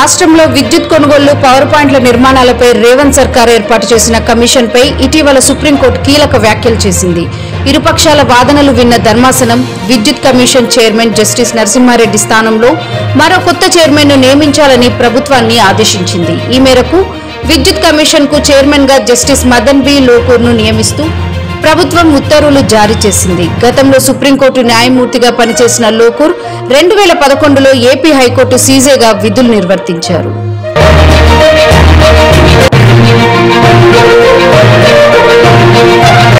రాష్ట్రంలో విద్యుత్ కొనుగోళ్లు పవర్ పాయింట్ల నిర్మాణాలపై రేవంత్ సర్కార్ ఏర్పాటు చేసిన కమిషన్పై ఇటీవల సుప్రీంకోర్టు కీలక వ్యాఖ్యలు చేసింది ఇరుపక్షాల వాదనలు విన్న ధర్మాసనం విద్యుత్ కమిషన్ చైర్మన్ జస్టిస్ నరసింహారెడ్డి స్థానంలో మరో కొత్త చైర్మన్ ను నియమించాలని ప్రభుత్వాన్ని ఆదేశించింది ఈ మేరకు విద్యుత్ కమిషన్ కు చైర్మన్ గా జస్టిస్ మదన్ బి లోకూర్ ను నియమిస్తూ ప్రభుత్వం ఉత్తర్వులు జారీ చేసింది గతంలో సుప్రీంకోర్టు న్యాయమూర్తిగా పనిచేసిన లోకూర్ రెండు వేల పదకొండులో ఏపీ హైకోర్టు సీజేగా విధులు నిర్వర్తించారు